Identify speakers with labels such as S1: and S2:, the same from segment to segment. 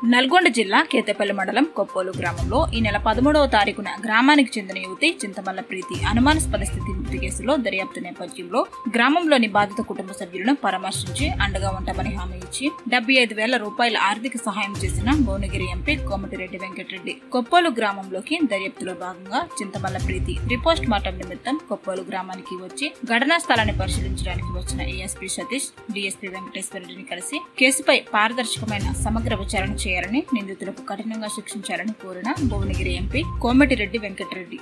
S1: నల్గొండ జిల్లా కేతపల్లి మండలం కొప్పోలు గ్రామంలో ఈ నెల పదమూడవ తారీఖున గ్రామానికి చెందిన యువతి చింతమల్ల ప్రీతి అనుమానాస్పద స్థితి మృతి కేసులో దర్యాప్తు నేపథ్యంలో గ్రామంలోని బాధిత కుటుంబ సభ్యులను పరామర్శించి అండగా ఉంటామని హామీ ఇచ్చి డెబ్బై ఐదు వేల రూపాయల ఆర్థిక సహాయం చేసిన భువనగిరి ఎంపీ కోమటిరెడ్డి వెంకటరెడ్డి కొప్పోలు గ్రామంలోకి దర్యాప్తులో భాగంగా చింతమల్ల ప్రీతి రిపోస్ట్ మార్టం నిమిత్తం కొప్పోలు గ్రామానికి వచ్చి ఘటనా స్థలాన్ని పరిశీలించడానికి వచ్చిన ఏఎస్పీ సతీష్ డీఎస్పీ వెంకటేశ్వర రెడ్డిని కలిసి కేసుపై పారదర్శకమైన సమగ్ర విచారణ చేయాలని నిందితులకు కఠినంగా శిక్షించాలని కోరిన భువనగిరి ఎంపీ కోమటిరెడ్డి వెంకటరెడ్డి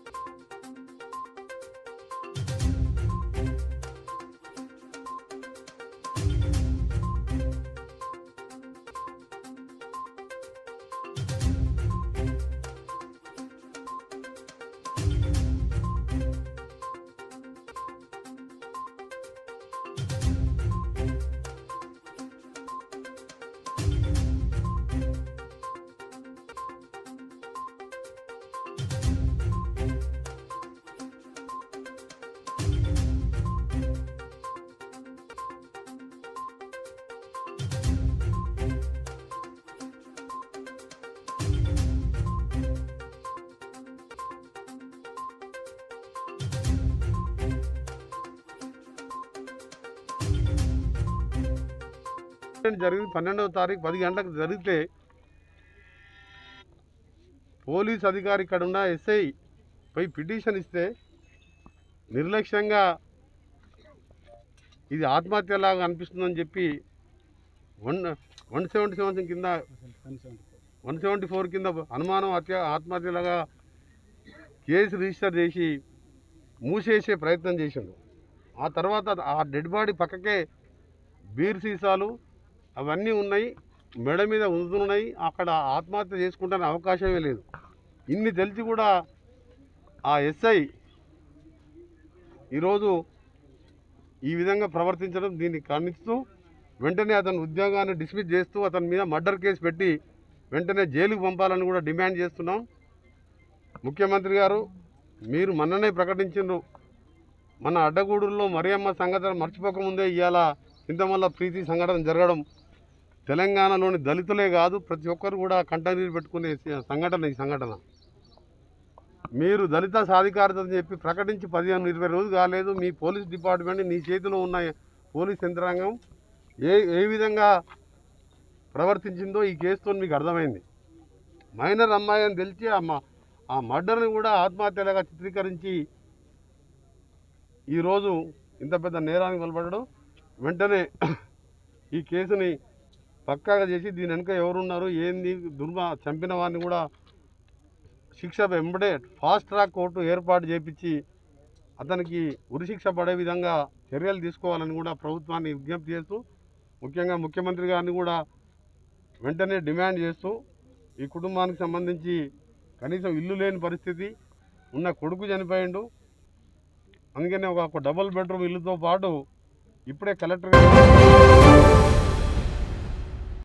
S2: ఇన్సిడెంట్ జరిగింది పన్నెండవ తారీఖు పది గంటలకు జరిగితే పోలీస్ అధికారి ఇక్కడ ఉన్న ఎస్ఐ పోయి పిటిషన్ ఇస్తే నిర్లక్ష్యంగా ఇది ఆత్మహత్యలాగా అనిపిస్తుందని చెప్పి వన్ వన్ సెవెంటీ సెవెన్ కింద వన్ సెవెంటీ ఫోర్ కింద అనుమానం హత్య ఆత్మహత్యలాగా కేసు రిజిస్టర్ చేసి మూసేసే ప్రయత్నం చేసిండు ఆ తర్వాత ఆ డెడ్ బాడీ పక్కకే బీర్ సీసాలు అవన్నీ ఉన్నాయి మెడ మీద ఉంటున్నాయి అక్కడ ఆత్మహత్య చేసుకుంటానే అవకాశమే లేదు ఇన్ని తెలిసి కూడా ఆ ఎస్ఐ ఈరోజు ఈ విధంగా ప్రవర్తించడం దీన్ని ఖండిస్తూ వెంటనే అతని ఉద్యోగాన్ని డిస్మిస్ చేస్తూ అతని మీద మర్డర్ కేసు పెట్టి వెంటనే జైలుకు పంపాలని కూడా డిమాండ్ చేస్తున్నాం ముఖ్యమంత్రి గారు మీరు మొన్ననే ప్రకటించిండ్రు మన అడ్డగూడుల్లో మరియమ్మ సంఘటన మర్చిపోకముందే ఇవాళ ఇంతమల్ల ప్రీతి సంఘటన జరగడం తెలంగాణలోని దళితులే కాదు ప్రతి ఒక్కరు కూడా కంటనీరు పెట్టుకునే సంఘటన ఈ సంఘటన మీరు దళిత సాధికారత అని చెప్పి ప్రకటించి పదిహేను ఇరవై రోజులు కాలేదు మీ పోలీస్ డిపార్ట్మెంట్ నీ చేతిలో ఉన్న పోలీస్ యంత్రాంగం ఏ ఏ విధంగా ప్రవర్తించిందో ఈ కేసుతో మీకు అర్థమైంది మైనర్ అమ్మాయి అని తెలిసి ఆ మ- ఆ మర్డర్ని కూడా ఆత్మహత్యలాగా చిత్రీకరించి ఈరోజు ఇంత పెద్ద నేరానికి పాల్పడడం వెంటనే ఈ కేసుని పక్కాగా చేసి దీని వెనుక ఎవరున్నారు ఏంది దుర్మ చంపిన వారిని కూడా శిక్ష వెంబడే ఫాస్ట్ ట్రాక్ కోర్టు ఏర్పాటు చేపించి అతనికి ఉరిశిక్ష పడే విధంగా చర్యలు తీసుకోవాలని కూడా ప్రభుత్వాన్ని విజ్ఞప్తి చేస్తూ ముఖ్యంగా ముఖ్యమంత్రి గారిని కూడా వెంటనే డిమాండ్ చేస్తూ ఈ కుటుంబానికి సంబంధించి కనీసం ఇల్లు లేని పరిస్థితి ఉన్న కొడుకు చనిపోయిండు అందుకనే ఒక ఒక డబుల్ బెడ్రూమ్ ఇల్లుతో పాటు ఇప్పుడే కలెక్టర్ గారు